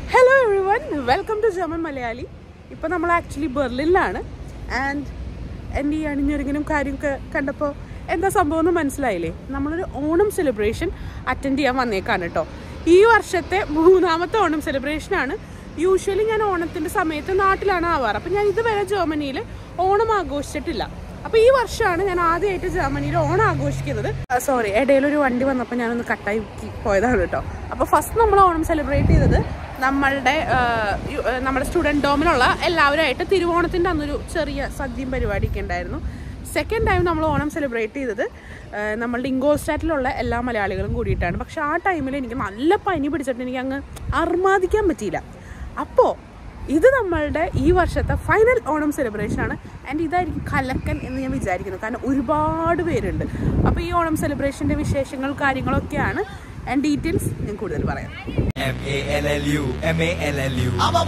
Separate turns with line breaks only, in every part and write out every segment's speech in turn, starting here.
Hello everyone welcome to German Malayali ഇപ്പോൾ നമ്മൾ actually ബെർലിനിലാണ് and എൻ്റെ ഈ അണിഞ്ഞൊരുങ്ങിനും കാര്യമൊക്കെ കണ്ടപ്പോൾ എന്താ സംഭവം എന്ന് മനസ്സിലായില്ലേ നമ്മളൊരു ഓണം സെലിബ്രേഷൻ അറ്റൻഡ് ചെയ്യാൻ വന്നേക്കാണ് കേട്ടോ ഈ വർഷത്തെ മൂന്നാമത്തെ ഓണം സെലിബ്രേഷനാണ് യൂഷ്വലി ഞാൻ ഓണത്തിൻ്റെ സമയത്ത് നാട്ടിലാണ് ആവാറ് അപ്പം ഞാൻ ഇതുവരെ ജർമ്മനിയിൽ ഓണം ആഘോഷിച്ചിട്ടില്ല അപ്പോൾ ഈ വർഷമാണ് ഞാൻ ആദ്യമായിട്ട് ജർമ്മനിയിൽ ഓണം ആഘോഷിക്കുന്നത് സോറി ഇടയിലൊരു വണ്ടി വന്നപ്പോൾ ഞാനൊന്ന് കട്ടായി പോയതാണ് കേട്ടോ അപ്പോൾ ഫസ്റ്റ് നമ്മൾ ഓണം സെലിബ്രേറ്റ് ചെയ്തത് നമ്മളുടെ ആ, യു- ആ, നമ്മുടെ സ്റ്റുഡൻറ് ഡോമിലുള്ള എല്ലാവരുമായിട്ട് തിരുവോണത്തിൻ്റെ അന്നൊരു ചെറിയ സദ്യയും പരിപാടിയൊക്കെ ഉണ്ടായിരുന്നു സെക്കൻഡ് ടൈം നമ്മൾ ഓണം സെലിബ്രേറ്റ് ചെയ്തത് ആ, നമ്മളുടെ ഇങ്കോസ്റ്റാറ്റിലുള്ള എല്ലാ മലയാളികളും കൂടിയിട്ടാണ് പക്ഷെ ആ ടൈമിൽ എനിക്ക് നല്ല പനി പിടിച്ചിട്ട് എനിക്ക് അങ്ങ് അർമാദിക്കാൻ പറ്റിയില്ല അപ്പോൾ ഇത് നമ്മളുടെ ഈ വർഷത്തെ ഫൈനൽ ഓണം സെലിബ്രേഷൻ ആണ് ആൻഡ് ഇതായിരിക്കും കലക്കൻ എന്ന് ഞാൻ വിചാരിക്കുന്നു കാരണം ഒരുപാട് പേരുണ്ട് അപ്പോൾ ഈ ഓണം സെലിബ്രേഷൻ്റെ വിശേഷങ്ങൾ കാര്യങ്ങളൊക്കെയാണ് ആൻഡ് ഡീറ്റെയിൽസ് ഞാൻ കൂടുതൽ പറയാം
M A L L U M A L L U M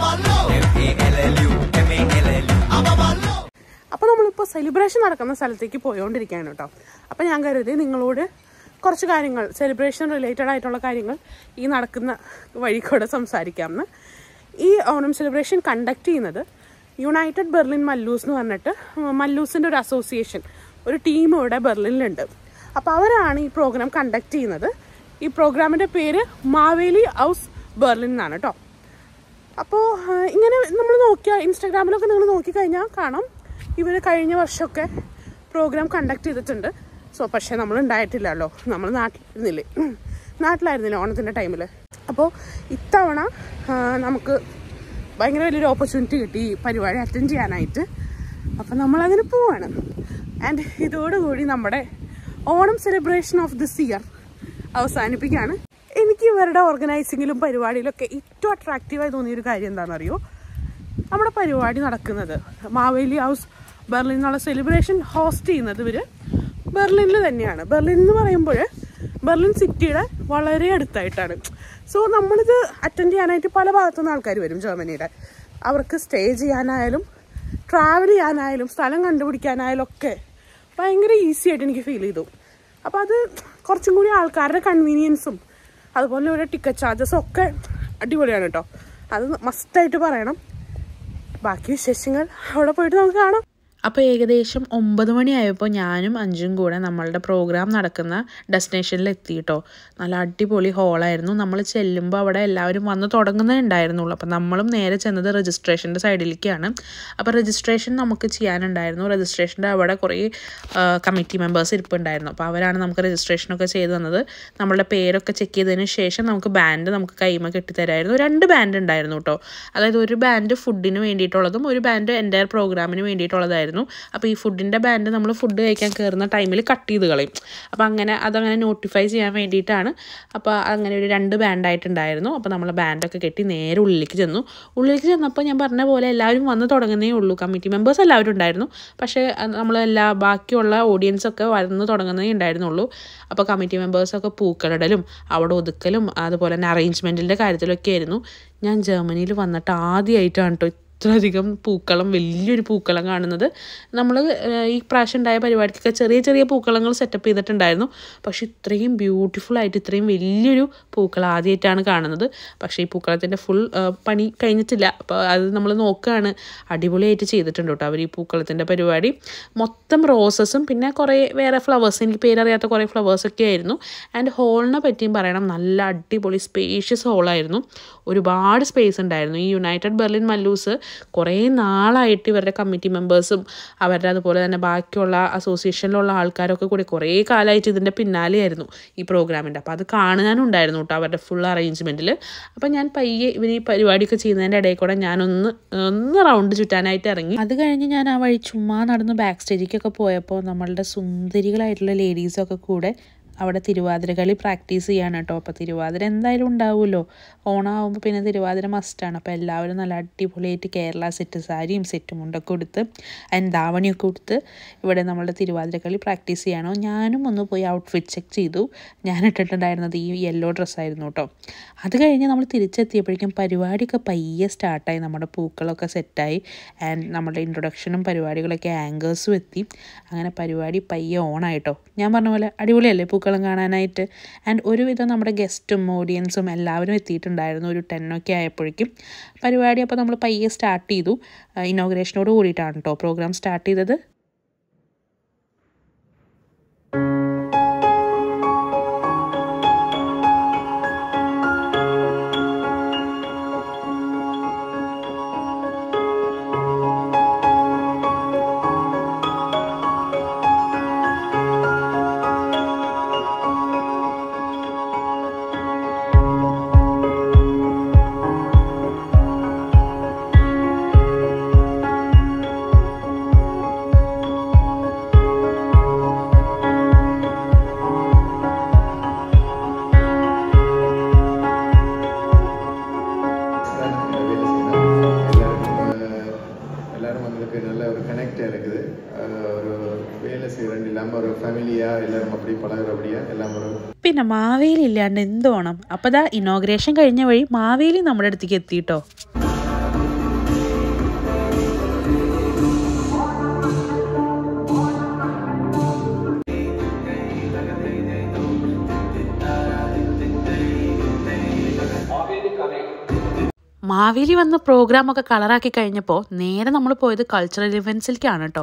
A L L U M A L L U
അപ്പോൾ നമ്മളിപ്പോൾ സെലിബ്രേഷൻ നടക്കുന്ന സ്ഥലത്തേക്ക് പോയോണ്ടിരിക്കുകയാണ് കേട്ടോ അപ്പോൾ ഞാൻ കരുതി നിങ്ങളോട് കുറച്ച് കാര്യങ്ങൾ സെലിബ്രേഷൻ റിലേറ്റഡ് ആയിട്ടുള്ള കാര്യങ്ങൾ ഈ നടക്കുന്ന വഴി കൂടെ സംസാരിക്കാമെന്ന് ഈ ഓണം സെലിബ്രേഷൻ കണ്ടക്ട് ചെയ്യുന്നത് യുണൈറ്റഡ് ബെർലിൻ മല്ലൂസ് എന്ന് പറഞ്ഞിട്ട് മല്ലൂസിൻ്റെ ഒരു അസോസിയേഷൻ ഒരു ടീം ഇവിടെ ബെർലിനിലുണ്ട് അപ്പോൾ അവരാണ് ഈ പ്രോഗ്രാം കണ്ടക്ട് ചെയ്യുന്നത് ഈ പ്രോഗ്രാമിൻ്റെ പേര് മാവേലി ഹൗസ് ബെർലിൻ എന്നാണ് കേട്ടോ അപ്പോൾ ഇങ്ങനെ നമ്മൾ നോക്കിയാൽ ഇൻസ്റ്റാഗ്രാമിലൊക്കെ നിങ്ങൾ നോക്കിക്കഴിഞ്ഞാൽ കാണാം ഇവർ കഴിഞ്ഞ വർഷമൊക്കെ പ്രോഗ്രാം കണ്ടക്ട് ചെയ്തിട്ടുണ്ട് സോ പക്ഷേ നമ്മൾ ഉണ്ടായിട്ടില്ലല്ലോ നമ്മൾ നാട്ടിലിരുന്നില്ലേ ഉം. നാട്ടിലായിരുന്നില്ല ഓണത്തിൻ്റെ ടൈമിൽ അപ്പോൾ ഇത്തവണ ആ, നമുക്ക് ഭയങ്കര വലിയൊരു ഓപ്പർച്യൂണിറ്റി കിട്ടി ഈ പരിപാടി അറ്റൻഡ് ചെയ്യാനായിട്ട് അപ്പം നമ്മളതിന് പോവാണ് ആൻഡ് ഇതോടുകൂടി നമ്മുടെ Onam celebration of this year അവസാനിപ്പിക്കുകയാണ് എനിക്ക് ഇവരുടെ ഓർഗനൈസിങ്ങിലും പരിപാടിയിലൊക്കെ ഏറ്റവും അട്രാക്റ്റീവായി തോന്നിയ ഒരു കാര്യം എന്താണെന്നറിയോ നമ്മുടെ പരിപാടി നടക്കുന്നത് മാവേലി ഹൗസ് ബെർലിൻ എന്നുള്ള സെലിബ്രേഷൻ ഹോസ്റ്റ് ചെയ്യുന്നത് ഇവർ ബെർലിനിൽ തന്നെയാണ് ബെർലിൻ എന്ന് പറയുമ്പോൾ ബെർലിൻ സിറ്റിയുടെ വളരെ അടുത്തായിട്ടാണ് സോ നമ്മളിത് അറ്റൻഡ് ചെയ്യാനായിട്ട് പല ഭാഗത്തുനിന്ന് ആൾക്കാർ വരും ജർമ്മനിയുടെ അവർക്ക് സ്റ്റേ ചെയ്യാനായാലും ട്രാവൽ ചെയ്യാനായാലും സ്ഥലം കണ്ടുപിടിക്കാനായാലും ഒക്കെ ഭയങ്കര ഈസി ആയിട്ട് എനിക്ക് ഫീൽ ചെയ്തു അപ്പോൾ അത് കുറച്ചും കൂടി ആൾക്കാരുടെ കൺവീനിയൻസും അതുപോലെ ഒരു ടിക്കറ്റ് ചാർജസും ഒക്കെ അടിപൊളിയാണ് കേട്ടോ അത് മസ്റ്റായിട്ട് പറയണം ബാക്കി വിശേഷങ്ങൾ അവിടെ പോയിട്ട് നമുക്ക് കാണാം
അപ്പോൾ ഏകദേശം ഒമ്പത് മണിയായപ്പോൾ ഞാനും അഞ്ചും കൂടെ നമ്മളുടെ പ്രോഗ്രാം നടക്കുന്ന ഡെസ്റ്റിനേഷനിൽ എത്തി കേട്ടോ നല്ല അടിപൊളി ഹോളായിരുന്നു നമ്മൾ ചെല്ലുമ്പോൾ അവിടെ എല്ലാവരും വന്ന് തുടങ്ങുന്നേ ഉണ്ടായിരുന്നുള്ളൂ അപ്പോൾ നമ്മളും നേരെ ചെന്നത് രജിസ്ട്രേഷൻ്റെ സൈഡിലേക്കാണ് അപ്പോൾ രജിസ്ട്രേഷൻ നമുക്ക് ചെയ്യാനുണ്ടായിരുന്നു രജിസ്ട്രേഷൻ്റെ അവിടെ കുറേ കമ്മിറ്റി മെമ്പേഴ്സ് ഇരിപ്പുണ്ടായിരുന്നു അപ്പോൾ അവരാണ് നമുക്ക് രജിസ്ട്രേഷനൊക്കെ ചെയ്തു തന്നത് നമ്മളുടെ പേരൊക്കെ ചെക്ക് ചെയ്തതിന് ശേഷം നമുക്ക് ബാൻഡ് നമുക്ക് കൈമ കെട്ടിത്തരായിരുന്നു രണ്ട് ബാൻഡ് ഉണ്ടായിരുന്നു കേട്ടോ അതായത് ഒരു ബാൻഡ് ഫുഡിന് വേണ്ടിയിട്ടുള്ളതും ഒരു ബാൻഡ് എൻ്റെ പ്രോഗ്രാമിന് വേണ്ടിയിട്ടുള്ളതായിരുന്നു അപ്പോൾ ഈ ഫുഡിൻ്റെ ബാൻഡ് നമ്മൾ ഫുഡ് കഴിക്കാൻ കയറുന്ന ടൈമിൽ കട്ട് ചെയ്ത് കളയും അപ്പോൾ അങ്ങനെ അതങ്ങനെ നോട്ടിഫൈ ചെയ്യാൻ വേണ്ടിയിട്ടാണ് അപ്പോൾ അങ്ങനെ ഒരു രണ്ട് ബാൻഡായിട്ടുണ്ടായിരുന്നു അപ്പോൾ നമ്മൾ ബാൻഡൊക്കെ കെട്ടി നേരെ ഉള്ളിലേക്ക് ചെന്നു ഉള്ളിലേക്ക് ചെന്നപ്പോൾ ഞാൻ പറഞ്ഞ പോലെ എല്ലാവരും വന്ന് തുടങ്ങുന്നേ ഉള്ളൂ കമ്മിറ്റി മെമ്പേഴ്സ് എല്ലാവരും ഉണ്ടായിരുന്നു പക്ഷേ നമ്മൾ എല്ലാ ബാക്കിയുള്ള ഓഡിയൻസൊക്കെ വന്ന് തുടങ്ങുന്നേ ഉണ്ടായിരുന്നുള്ളൂ അപ്പോൾ കമ്മിറ്റി മെമ്പേഴ്സൊക്കെ പൂക്കളിടലും അവിടെ ഒതുക്കലും അതുപോലെ തന്നെ അറേഞ്ച്മെൻറ്റിൻ്റെ കാര്യത്തിലൊക്കെ ആയിരുന്നു ഞാൻ ജർമ്മനിയിൽ വന്നിട്ട് ആദ്യമായിട്ടാണ് കേട്ടോ ഇത്രയധികം പൂക്കളം വലിയൊരു പൂക്കളം കാണുന്നത് നമ്മൾ ഈ പ്രാവശ്യം ഉണ്ടായ പരിപാടിക്കൊക്കെ ചെറിയ ചെറിയ പൂക്കളങ്ങൾ സെറ്റപ്പ് ചെയ്തിട്ടുണ്ടായിരുന്നു പക്ഷെ ഇത്രയും ബ്യൂട്ടിഫുൾ ആയിട്ട് ഇത്രയും വലിയൊരു പൂക്കളം ആദ്യമായിട്ടാണ് കാണുന്നത് പക്ഷേ ഈ പൂക്കളത്തിൻ്റെ ഫുൾ പണി കഴിഞ്ഞിട്ടില്ല അപ്പോൾ അത് നമ്മൾ നോക്കുകയാണ് അടിപൊളിയായിട്ട് ചെയ്തിട്ടുണ്ട് കേട്ടോ അവർ ഈ പൂക്കളത്തിൻ്റെ പരിപാടി മൊത്തം റോസസും പിന്നെ കുറേ വേറെ ഫ്ലവേഴ്സ് എനിക്ക് പേരറിയാത്ത കുറേ ഫ്ലവേഴ്സൊക്കെ ആയിരുന്നു ആൻഡ് ഹോളിനെ പറ്റിയും പറയണം നല്ല അടിപൊളി സ്പേഷ്യസ് ഹോളായിരുന്നു ഒരുപാട് സ്പേസ് ഉണ്ടായിരുന്നു ഈ യുണൈറ്റഡ് ബെർലിൻ മല്ലൂസ് കുറേ നാളായിട്ട് ഇവരുടെ കമ്മിറ്റി മെമ്പേഴ്സും അവരുടെ അതുപോലെ തന്നെ ബാക്കിയുള്ള അസോസിയേഷനിലുള്ള ആൾക്കാരൊക്കെ കൂടി കുറേ കാലമായിട്ട് ഇതിൻ്റെ പിന്നാലെയായിരുന്നു ഈ പ്രോഗ്രാമിൻ്റെ അപ്പോൾ അത് കാണാനുണ്ടായിരുന്നു കേട്ടോ അവരുടെ ഫുൾ അറേഞ്ച്മെൻറ്റിൽ അപ്പോൾ ഞാൻ പയ്യെ ഇവർ ഈ പരിപാടിയൊക്കെ ചെയ്യുന്നതിൻ്റെ ഇടയിൽ കൂടെ ഞാനൊന്ന് ഒന്ന് റൗണ്ട് ചുറ്റാനായിട്ട് ഇറങ്ങി അത് കഴിഞ്ഞ് ഞാൻ ആ വഴി ചുമ്മാ നടന്ന് ബാക്ക് സ്റ്റേജിലേക്കൊക്കെ പോയപ്പോൾ നമ്മളുടെ സുന്ദരികളായിട്ടുള്ള ലേഡീസൊക്കെ കൂടെ അവിടെ തിരുവാതിര കളി പ്രാക്ടീസ് ചെയ്യാണ് കേട്ടോ അപ്പോൾ തിരുവാതിര എന്തായാലും ഉണ്ടാവുമല്ലോ ഓണമാകുമ്പോൾ പിന്നെ തിരുവാതിര മസ്റ്റാണ് അപ്പോൾ എല്ലാവരും നല്ല അടിപൊളിയായിട്ട് കേരള സെറ്റ് സാരിയും സെറ്റ് മുണ്ടൊക്കെ കൊടുത്ത് അതിന് ധാവണിയൊക്കെ കൊടുത്ത് ഇവിടെ നമ്മളുടെ തിരുവാതിര കളി പ്രാക്ടീസ് ചെയ്യണോ ഞാനും ഒന്ന് പോയി ഔട്ട്ഫിറ്റ് ചെക്ക് ചെയ്തു ഞാൻ ഇട്ടിട്ടുണ്ടായിരുന്നത് ഈ യെല്ലോ ഡ്രസ്സായിരുന്നു കേട്ടോ അത് കഴിഞ്ഞ് നമ്മൾ തിരിച്ചെത്തിയപ്പോഴേക്കും പരിപാടിയൊക്കെ പയ്യെ സ്റ്റാർട്ടായി നമ്മുടെ പൂക്കളൊക്കെ സെറ്റായി ആൻഡ് നമ്മുടെ ഇൻട്രൊഡക്ഷനും പരിപാടികളൊക്കെ ആങ്കേഴ്സും എത്തി അങ്ങനെ പരിപാടി പയ്യെ ഓണായിട്ടോ ഞാൻ പറഞ്ഞ പോലെ അടിപൊളിയല്ലേ പൂക്കൾ പൂക്കളം കാണാനായിട്ട് ആൻഡ് ഒരുവിധം നമ്മുടെ ഗസ്റ്റും ഓഡിയൻസും എല്ലാവരും എത്തിയിട്ടുണ്ടായിരുന്നു ഒരു ടെന്നൊക്കെ ആയപ്പോഴേക്കും പരിപാടി അപ്പോൾ നമ്മൾ പയ്യെ സ്റ്റാർട്ട് ചെയ്തു ഇനോഗ്രേഷനോട് കൂടിയിട്ടാണ് കേട്ടോ പ്രോഗ്രാം സ്റ്റാർട്ട് ചെയ്തത്
எல்லாரும் வந்ததுக்கு நல்ல ஒரு கனெக்டாக இருக்குது அஹ் ஒரு வேலை செய்கிறேன் இல்லாமல் ஒரு ஃபேமிலியாக எல்லாரும் அப்படி பழகுறபடியா எல்லாம் ஒரு
പിന്നെ മാവേലി ഇല്ലാണ്ട് എന്ത് വേണം അപ്പോൾ ദാ ഇനോഗ്രേഷൻ കഴിഞ്ഞ വഴി മാവേലി നമ്മുടെ അടുത്തേക്ക് എത്തിയിട്ടോ മാവേലി വന്ന പ്രോഗ്രാമൊക്കെ കളറാക്കി കഴിഞ്ഞപ്പോൾ നേരെ നമ്മൾ പോയത് കൾച്ചറൽ ഇവൻസിലേക്കാണ് കേട്ടോ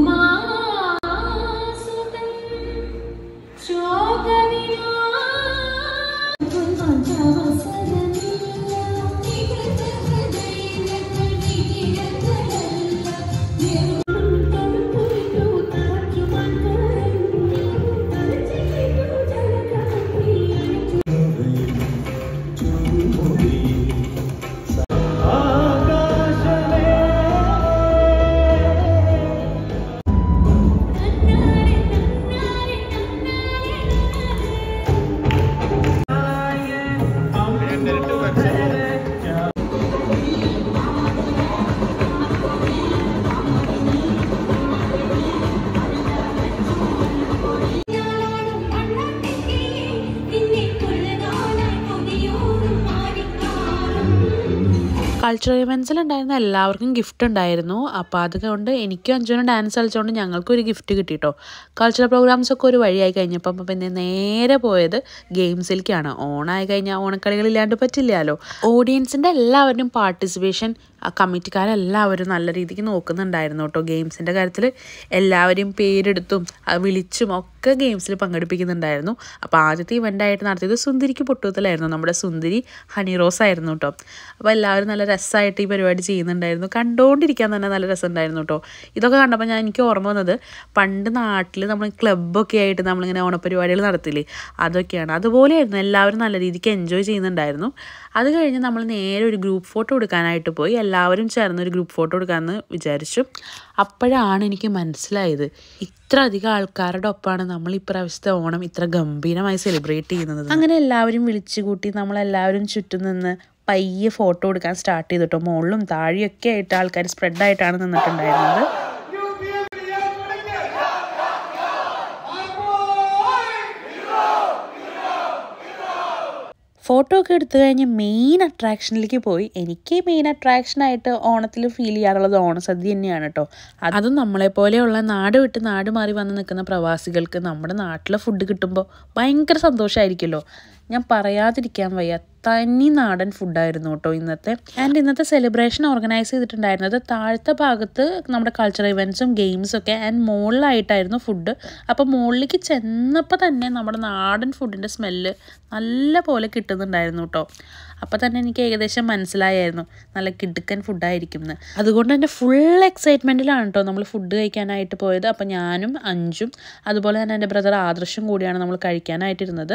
കൾച്ചറൽ ഇവൻസിൽ ഉണ്ടായിരുന്ന എല്ലാവർക്കും ഗിഫ്റ്റ് ഉണ്ടായിരുന്നു അപ്പോൾ അതുകൊണ്ട് എനിക്കും അഞ്ചുനും ഡാൻസ് കളിച്ചുകൊണ്ട് ഞങ്ങൾക്കും ഒരു ഗിഫ്റ്റ് കിട്ടിട്ടോ കൾച്ചറൽ പ്രോഗ്രാംസ് ഒക്കെ ഒരു വഴിയായി കഴിഞ്ഞപ്പോൾ അപ്പോൾ പിന്നെ നേരെ പോയത് ഗെയിംസിലേക്കാണ് ഓണായി കഴിഞ്ഞാൽ ഓണക്കളികളില്ലാണ്ട് പറ്റില്ലല്ലോ ഓഡിയൻസിൻ്റെ എല്ലാവരുടെയും പാർട്ടിസിപ്പേഷൻ ആ കമ്മിറ്റിക്കാരെല്ലാവരും നല്ല രീതിക്ക് നോക്കുന്നുണ്ടായിരുന്നു കേട്ടോ ഗെയിംസിൻ്റെ കാര്യത്തിൽ എല്ലാവരെയും പേരെടുത്തും ആ വിളിച്ചും ഒക്കെ ഗെയിംസിൽ പങ്കെടുപ്പിക്കുന്നുണ്ടായിരുന്നു അപ്പോൾ ആദ്യത്തെ ഇവൻ്റായിട്ട് നടത്തിയത് സുന്ദരിക്ക് പൊട്ടുത്തലായിരുന്നു നമ്മുടെ സുന്ദരി ഹണി റോസ് ആയിരുന്നു കേട്ടോ അപ്പോൾ എല്ലാവരും നല്ല രസമായിട്ട് ഈ പരിപാടി ചെയ്യുന്നുണ്ടായിരുന്നു കണ്ടുകൊണ്ടിരിക്കാൻ തന്നെ നല്ല രസമുണ്ടായിരുന്നു കേട്ടോ ഇതൊക്കെ കണ്ടപ്പോൾ ഞാൻ എനിക്ക് ഓർമ്മ വന്നത് പണ്ട് നാട്ടിൽ നമ്മൾ ക്ലബ്ബൊക്കെ ആയിട്ട് നമ്മളിങ്ങനെ ഓണപരിപാടികൾ നടത്തില്ലേ അതൊക്കെയാണ് അതുപോലെയായിരുന്നു എല്ലാവരും നല്ല രീതിക്ക് എൻജോയ് ചെയ്യുന്നുണ്ടായിരുന്നു അത് കഴിഞ്ഞ് നമ്മൾ നേരെ ഒരു ഗ്രൂപ്പ് ഫോട്ടോ എടുക്കാനായിട്ട് പോയി എല്ലാവരും ചേർന്ന് ഒരു ഗ്രൂപ്പ് ഫോട്ടോ എടുക്കാമെന്ന് വിചാരിച്ചു അപ്പോഴാണ് എനിക്ക് മനസ്സിലായത് ഇത്ര അധികം ആൾക്കാരുടെ ഒപ്പമാണ് നമ്മൾ ഇപ്രാവശ്യത്തെ ഓണം ഇത്ര ഗംഭീരമായി സെലിബ്രേറ്റ് ചെയ്യുന്നത് അങ്ങനെ എല്ലാവരും വിളിച്ചു കൂട്ടി നമ്മളെല്ലാവരും ചുറ്റും നിന്ന് പയ്യെ ഫോട്ടോ എടുക്കാൻ സ്റ്റാർട്ട് ചെയ്തിട്ടോ മുകളിലും താഴെയൊക്കെ ആയിട്ട് ആൾക്കാർ സ്പ്രെഡായിട്ടാണ് നിന്നിട്ടുണ്ടായിരുന്നത് ഫോട്ടോ ഒക്കെ എടുത്തു കഴിഞ്ഞ് മെയിൻ അട്രാക്ഷനിലേക്ക് പോയി എനിക്ക് മെയിൻ അട്രാക്ഷനായിട്ട് ഓണത്തിൽ ഫീൽ ചെയ്യാറുള്ളത് ഓണസദ്യ തന്നെയാണ് കേട്ടോ അതും നമ്മളെപ്പോലെയുള്ള നാട് വിട്ട് നാട് മാറി വന്ന് നിൽക്കുന്ന പ്രവാസികൾക്ക് നമ്മുടെ നാട്ടിലെ ഫുഡ് കിട്ടുമ്പോൾ ഭയങ്കര സന്തോഷമായിരിക്കുമല്ലോ ഞാൻ പറയാതിരിക്കാൻ വയ്യ തനി നാടൻ ഫുഡായിരുന്നു കേട്ടോ ഇന്നത്തെ ആൻഡ് ഇന്നത്തെ സെലിബ്രേഷൻ ഓർഗനൈസ് ചെയ്തിട്ടുണ്ടായിരുന്നത് താഴത്തെ ഭാഗത്ത് നമ്മുടെ കൾച്ചറൽ ഇവൻറ്റ്സും ഗെയിംസും ഒക്കെ ആൻഡ് മുകളിലായിട്ടായിരുന്നു ഫുഡ് അപ്പോൾ മുകളിലേക്ക് ചെന്നപ്പോൾ തന്നെ നമ്മുടെ നാടൻ ഫുഡിൻ്റെ സ്മെല്ല് നല്ല പോലെ കിട്ടുന്നുണ്ടായിരുന്നു കേട്ടോ അപ്പോൾ തന്നെ എനിക്ക് ഏകദേശം മനസ്സിലായായിരുന്നു നല്ല കിടുക്കൻ ഫുഡായിരിക്കും എന്ന് അതുകൊണ്ട് തന്നെ ഫുൾ എക്സൈറ്റ്മെൻറ്റിലാണ് കേട്ടോ നമ്മൾ ഫുഡ് കഴിക്കാനായിട്ട് പോയത് അപ്പോൾ ഞാനും അഞ്ചും അതുപോലെ തന്നെ എൻ്റെ ബ്രദർ ആദർശും കൂടിയാണ് നമ്മൾ കഴിക്കാനായിട്ടിരുന്നത്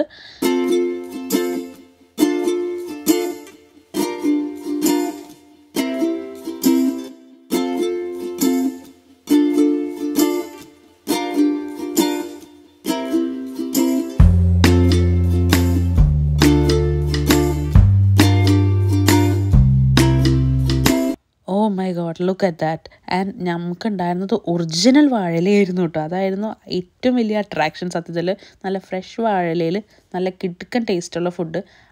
oh my god look at that and നമുക്കുണ്ടായിരുന്നത് ഒറിജിനൽ വാഴയിലായിരുന്നു കേട്ടോ അതായിരുന്നു ഏറ്റവും വലിയ അട്രാക്ഷൻ സത്യത്തിൽ നല്ല ഫ്രഷ് വാഴയിലയിൽ നല്ല കിടുക്കൻ ടേസ്റ്റുള്ള ഫുഡ്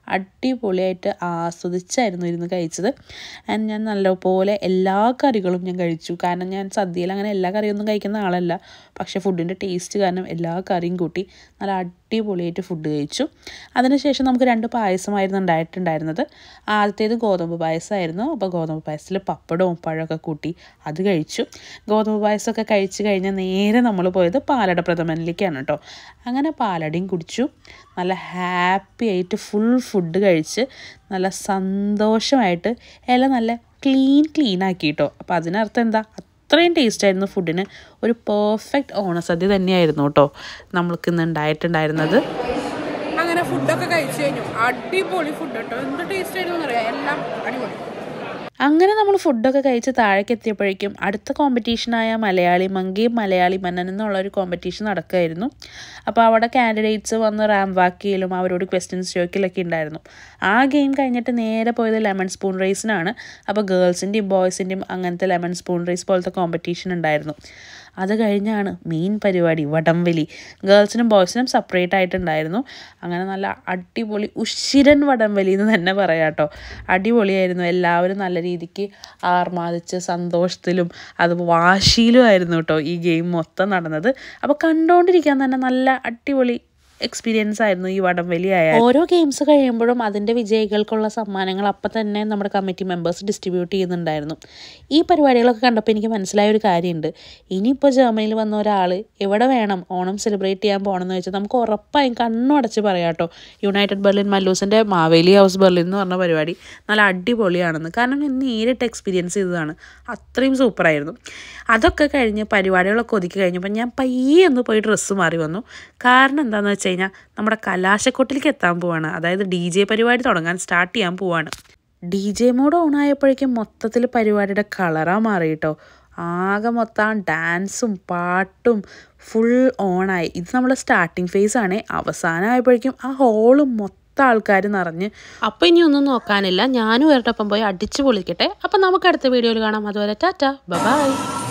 അടിപൊളിയായിട്ട് ആസ്വദിച്ചായിരുന്നു ഇരുന്ന് കഴിച്ചത് ആൻഡ് ഞാൻ നല്ലപോലെ എല്ലാ കറികളും ഞാൻ കഴിച്ചു കാരണം ഞാൻ സദ്യയിൽ അങ്ങനെ എല്ലാ കറിയൊന്നും കഴിക്കുന്ന ആളല്ല പക്ഷേ ഫുഡിൻ്റെ ടേസ്റ്റ് കാരണം എല്ലാ കറിയും കൂട്ടി നല്ല അടിപൊളിയായിട്ട് ഫുഡ് കഴിച്ചു അതിനുശേഷം നമുക്ക് രണ്ട് പായസമായിരുന്നു ഉണ്ടായിട്ടുണ്ടായിരുന്നത് ആദ്യത്തേത് ഗോതമ്പ് പായസമായിരുന്നു അപ്പോൾ ഗോതമ്പ് പായസത്തിൽ പപ്പടവും പഴമൊക്കെ കൂട്ടി അത് കഴിച്ചു ഗോതമ്പ് പായസമൊക്കെ കഴിച്ച് കഴിഞ്ഞ് നേരെ നമ്മൾ പോയത് പാലട പ്രഥമനിലേക്കാണ് കേട്ടോ അങ്ങനെ പാലടയും കുടിച്ചു നല്ല ഹാപ്പി ആയിട്ട് ഫുൾ ഫുഡ് കഴിച്ച് നല്ല സന്തോഷമായിട്ട് എല്ലാം നല്ല ക്ലീൻ ക്ലീൻ ആക്കി കേട്ടോ അപ്പോൾ അതിനർത്ഥം എന്താ അത്രയും ടേസ്റ്റ് ആയിരുന്നു ഫുഡിന് ഒരു പെർഫെക്റ്റ് ഓണസദ്യ തന്നെയായിരുന്നു കേട്ടോ നമ്മൾക്ക് ഇന്ന് ഉണ്ടായിട്ടുണ്ടായിരുന്നത്
അങ്ങനെ ഫുഡൊക്കെ കഴിച്ചു കഴിഞ്ഞു അടിപൊളി ഫുഡ് കേട്ടോ എന്ത് ടേസ്റ്റ് ആയിരുന്നു അറിയാം എല്ലാം അടിപൊളി
അങ്ങനെ നമ്മൾ ഫുഡൊക്കെ കഴിച്ച് താഴേക്ക് എത്തിയപ്പോഴേക്കും അടുത്ത കോമ്പറ്റീഷനായ മലയാളി മങ്കയും മലയാളി മന്നൻ എന്നുള്ള ഒരു കോമ്പറ്റീഷൻ നടക്കുമായിരുന്നു അപ്പോൾ അവിടെ കാൻഡിഡേറ്റ്സ് വന്ന് റാം വാക്ക് ചെയ്യലും അവരോട് ക്വസ്റ്റ്യൻസ് ചോദിക്കലൊക്കെ ഉണ്ടായിരുന്നു ആ ഗെയിം കഴിഞ്ഞിട്ട് നേരെ പോയത് ലെമൺ സ്പൂൺ റേസിനാണ് അപ്പോൾ ഗേൾസിൻ്റെയും ബോയ്സിൻ്റെയും അങ്ങനത്തെ ലെമൺ സ്പൂൺ റേസ് പോലത്തെ കോമ്പറ്റീഷൻ ഉണ്ടായിരുന്നു അത് കഴിഞ്ഞാണ് മെയിൻ പരിപാടി വടംവലി ഗേൾസിനും ബോയ്സിനും സെപ്പറേറ്റ് ആയിട്ടുണ്ടായിരുന്നു അങ്ങനെ നല്ല അടിപൊളി ഉശിരൻ വടംവലി എന്ന് തന്നെ പറയാം കേട്ടോ അടിപൊളിയായിരുന്നു എല്ലാവരും നല്ല രീതിക്ക് ആർമാദിച്ച് സന്തോഷത്തിലും അത് വാശിയിലുമായിരുന്നു കേട്ടോ ഈ ഗെയിം മൊത്തം നടന്നത് അപ്പോൾ കണ്ടുകൊണ്ടിരിക്കാൻ തന്നെ നല്ല അടിപൊളി എക്സ്പീരിയൻസ് ആയിരുന്നു ഈ വടംവലി ആയ ഓരോ ഗെയിംസ് കഴിയുമ്പോഴും അതിൻ്റെ വിജയികൾക്കുള്ള സമ്മാനങ്ങൾ അപ്പം തന്നെ നമ്മുടെ കമ്മിറ്റി മെമ്പേഴ്സ് ഡിസ്ട്രിബ്യൂട്ട് ചെയ്യുന്നുണ്ടായിരുന്നു ഈ പരിപാടികളൊക്കെ കണ്ടപ്പോൾ എനിക്ക് മനസ്സിലായ ഒരു കാര്യമുണ്ട് ഇനിയിപ്പോൾ ജർമ്മനിയിൽ വന്ന ഒരാൾ എവിടെ വേണം ഓണം സെലിബ്രേറ്റ് ചെയ്യാൻ പോകണമെന്ന് വെച്ചാൽ നമുക്ക് ഉറപ്പായും കണ്ണുടച്ച് പറയാം കേട്ടോ യുണൈറ്റഡ് ബെർലിൻ മല്ലൂസിൻ്റെ മാവേലി ഹൗസ് ബെർലിൻ എന്ന് പറഞ്ഞ പരിപാടി നല്ല അടിപൊളിയാണെന്ന് കാരണം ഞാൻ നേരിട്ട് എക്സ്പീരിയൻസ് ചെയ്തതാണ് അത്രയും സൂപ്പറായിരുന്നു അതൊക്കെ കഴിഞ്ഞ് പരിപാടികളൊക്കെ ഒതുക്കി കഴിഞ്ഞപ്പോൾ ഞാൻ പയ്യെ ഒന്ന് പോയി ഡ്രസ്സ് മാറി വന്നു കാരണം എന്താണെന്ന് വെച്ച് കഴിഞ്ഞാൽ നമ്മുടെ കലാശക്കൊട്ടിലേക്ക് എത്താൻ പോവാണ് അതായത് ഡി ജെ പരിപാടി തുടങ്ങാൻ സ്റ്റാർട്ട് ചെയ്യാൻ പോവാണ് ഡി ജെ മോഡ് ഓൺ ആയപ്പോഴേക്കും മൊത്തത്തിൽ പരിപാടിയുടെ കളറാ മാറി കേട്ടോ ആകെ മൊത്തം ഡാൻസും പാട്ടും ഫുൾ ഓണായി ഇത് നമ്മുടെ സ്റ്റാർട്ടിങ് ഫേസ് ആണ് അവസാനം ആയപ്പോഴേക്കും ആ ഹോളും മൊത്തം ആൾക്കാർ നിറഞ്ഞ്
അപ്പോൾ ഇനി ഒന്നും നോക്കാനില്ല ഞാനും ഇവരുടെ ഒപ്പം പോയി അടിച്ചു പൊളിക്കട്ടെ അപ്പം നമുക്ക് അടുത്ത വീഡിയോയിൽ കാണാം അതുവരെ ടാറ്റ ബൈ